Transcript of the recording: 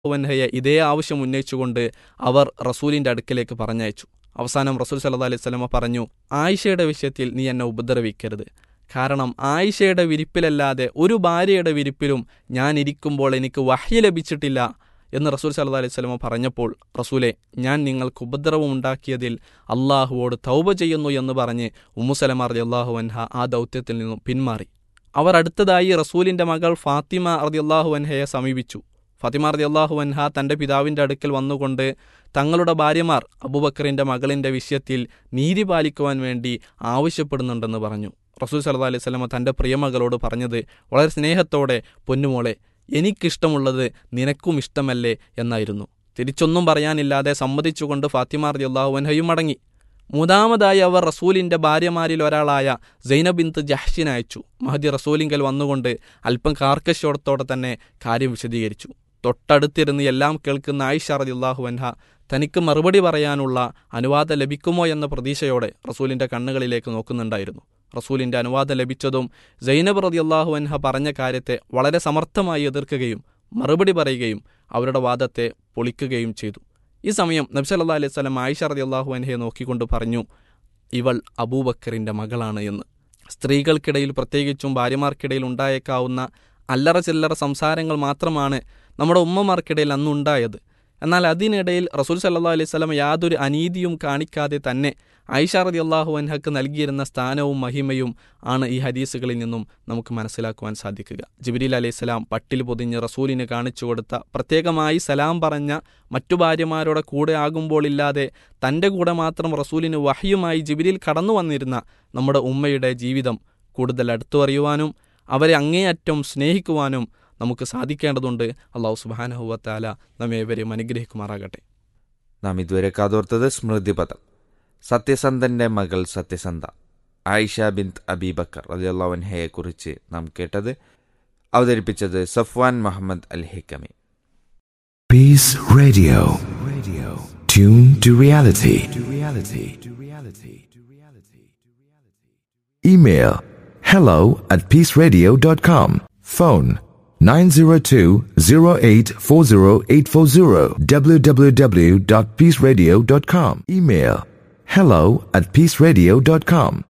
വൻഹയെ ഇതേ ആവശ്യം ഉന്നയിച്ചുകൊണ്ട് അവർ റസൂലിന്റെ അടുക്കലേക്ക് പറഞ്ഞയച്ചു അവസാനം റസൂൽ സല്ലാ അലൈഹി സ്വലമ പറഞ്ഞു ആയിഷയുടെ വിഷയത്തിൽ നീ എന്നെ ഉപദ്രവിക്കരുത് കാരണം ആയിഷയുടെ വിരിപ്പിലല്ലാതെ ഒരു ഭാര്യയുടെ വിരിപ്പിലും ഞാൻ ഇരിക്കുമ്പോൾ എനിക്ക് വഹ്യ ലഭിച്ചിട്ടില്ല എന്ന് റസൂൽ സല്ലാ അലൈഹി സ്വലമ പറഞ്ഞപ്പോൾ റസൂലെ ഞാൻ നിങ്ങൾക്ക് ഉപദ്രവം ഉണ്ടാക്കിയതിൽ അള്ളാഹുവോട് തൗബ ചെയ്യുന്നു എന്ന് പറഞ്ഞ് ഉമ്മുസലമ റതി അള്ളാഹു അൻഹ ആ ദൗത്യത്തിൽ നിന്നും പിന്മാറി അവർ അടുത്തതായി റസൂലിന്റെ മകൾ ഫാത്തിമ റതി അള്ളാഹു അൻഹയെ സമീപിച്ചു ഫാത്തിമ റതി അള്ളാഹു അൻഹ തന്റെ പിതാവിന്റെ അടുക്കൽ വന്നുകൊണ്ട് തങ്ങളുടെ ഭാര്യമാർ അബൂബക്കറിന്റെ മകളിന്റെ വിഷയത്തിൽ നീതി പാലിക്കുവാൻ വേണ്ടി ആവശ്യപ്പെടുന്നുണ്ടെന്ന് പറഞ്ഞു റസൂൽ സല്ലാ അലൈഹി സ്വലമ തന്റെ പ്രിയമകളോട് പറഞ്ഞത് വളരെ സ്നേഹത്തോടെ പൊന്നുമോളെ എനിക്കിഷ്ടമുള്ളത് നിനക്കും ഇഷ്ടമല്ലേ എന്നായിരുന്നു തിരിച്ചൊന്നും പറയാനില്ലാതെ സമ്മതിച്ചുകൊണ്ട് ഫാത്തിമ റതി അള്ളാഹു അൻഹയും മടങ്ങി മൂന്നാമതായി അവർ റസൂലിന്റെ ഭാര്യമാരിൽ ഒരാളായ സൈനബിന്ത് ജഹ്ഷിനെ അയച്ചു മഹദി റസൂലിങ്കൽ വന്നുകൊണ്ട് അല്പം കാർക്കശോടത്തോടെ തന്നെ കാര്യം വിശദീകരിച്ചു തൊട്ടടുത്തിരുന്ന് എല്ലാം കേൾക്കുന്ന ആയിഷ റദിയുള്ളാഹു അൻഹ തനിക്ക് മറുപടി പറയാനുള്ള അനുവാദം ലഭിക്കുമോ എന്ന പ്രതീക്ഷയോടെ റസൂലിന്റെ കണ്ണുകളിലേക്ക് നോക്കുന്നുണ്ടായിരുന്നു റസൂലിന്റെ അനുവാദം ലഭിച്ചതും സൈനബ് റദിയുള്ളാഹു അൻഹ പറഞ്ഞ കാര്യത്തെ വളരെ സമർത്ഥമായി എതിർക്കുകയും മറുപടി പറയുകയും അവരുടെ വാദത്തെ പൊളിക്കുകയും ചെയ്തു ഈ സമയം നബ്സല്ലാ അലൈഹി സ്വലം ആയിഷ റദിയുള്ളാഹു അൻഹയെ നോക്കിക്കൊണ്ട് പറഞ്ഞു ഇവൾ അബൂബക്കറിന്റെ മകളാണ് എന്ന് സ്ത്രീകൾക്കിടയിൽ പ്രത്യേകിച്ചും ഭാര്യമാർക്കിടയിൽ ഉണ്ടായേക്കാവുന്ന അല്ലറ ചില്ലറ സംസാരങ്ങൾ മാത്രമാണ് നമ്മുടെ ഉമ്മമാർക്കിടയിൽ അന്നുണ്ടായത് എന്നാൽ അതിനിടയിൽ റസൂൽ സല്ലാ അലൈഹി സ്വലം യാതൊരു അനീതിയും കാണിക്കാതെ തന്നെ ഐഷ റതി അള്ളാഹു അൻഹക്ക് നൽകിയിരുന്ന സ്ഥാനവും മഹിമയും ആണ് ഈ ഹദീസുകളിൽ നിന്നും നമുക്ക് മനസ്സിലാക്കുവാൻ സാധിക്കുക ജിബിരിൽ അലൈഹി സ്വലാം പട്ടിൽ പൊതിഞ്ഞ് റസൂലിന് കാണിച്ചു കൊടുത്ത പ്രത്യേകമായി സലാം പറഞ്ഞ മറ്റു ഭാര്യമാരുടെ കൂടെ ആകുമ്പോൾ ഇല്ലാതെ തൻ്റെ കൂടെ മാത്രം റസൂലിന് വഹിയുമായി ജിബിരിൽ കടന്നു വന്നിരുന്ന നമ്മുടെ ഉമ്മയുടെ ജീവിതം കൂടുതൽ അടുത്തു അറിയുവാനും അവരെ അങ്ങേയറ്റം സ്നേഹിക്കുവാനും നമുക്ക് സാധിക്കേണ്ടതുണ്ട് അള്ളാഹു സുബാനഹുവത്താല നമ്മെ ഇവരെയും അനുഗ്രഹിക്കുമാറാകട്ടെ നാം ഇതുവരെ കാതോർത്തത് സ്മൃതിപദം സത്യസന്ധന്റെ മകൾ സത്യസന്ധ ആയിഷ ബിന്ത് അബീബക്കർ അലിയല്ലാവൻഹയെ കുറിച്ച് നാം കേട്ടത് അവതരിപ്പിച്ചത് സഫ്വാൻ മുഹമ്മദ് അൽ Hikami Peace Radio. Radio. Tune to reality. To reality. To reality. To reality. Email hello at peaceradio.com. Phone 902-0840840 www.peaceradio.com. Email hello at peaceradio.com.